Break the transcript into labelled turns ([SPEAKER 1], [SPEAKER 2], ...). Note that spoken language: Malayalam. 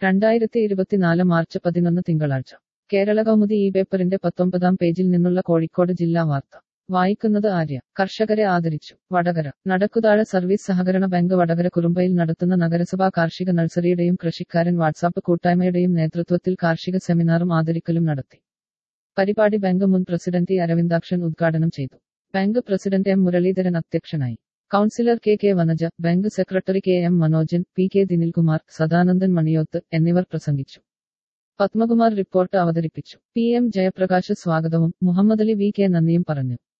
[SPEAKER 1] രണ്ടായിരത്തി ഇരുപത്തിനാല് മാർച്ച് പതിനൊന്ന് തിങ്കളാഴ്ച കേരള കൗമുദി ഈ പേപ്പറിന്റെ പത്തൊമ്പതാം പേജിൽ നിന്നുള്ള കോഴിക്കോട് ജില്ലാ വാർത്ത വായിക്കുന്നത് ആര്യ കർഷകരെ ആദരിച്ചു വടകര നടക്കുതാഴ സർവീസ് സഹകരണ ബാങ്ക് വടകര കുറുമ്പയിൽ നടത്തുന്ന നഗരസഭാ കാർഷിക നഴ്സറിയുടെയും കൃഷിക്കാരൻ വാട്സാപ്പ് കൂട്ടായ്മയുടെയും നേതൃത്വത്തിൽ കാർഷിക സെമിനാറും ആദരിക്കലും നടത്തി പരിപാടി ബാങ്ക് മുൻ പ്രസിഡന്റ് ഇ അരവിന്ദാക്ഷൻ ഉദ്ഘാടനം ചെയ്തു ബാങ്ക് പ്രസിഡന്റ് എം മുരളീധരൻ അധ്യക്ഷനായി councillor K K Vanaja bank secretary K M Manojan P K Dinilkumar Sadanandan Maniyoth എന്നിവർ പ്രസംഗിച്ചു പത്മകുമാർ റിപ്പോർട്ട് അവതരിപ്പിച്ചു പി എം ജയപ്രകാശ് സ്വാഗതവും മുഹമ്മദ് അലി വി കെ നന്ദിയും പറഞ്ഞു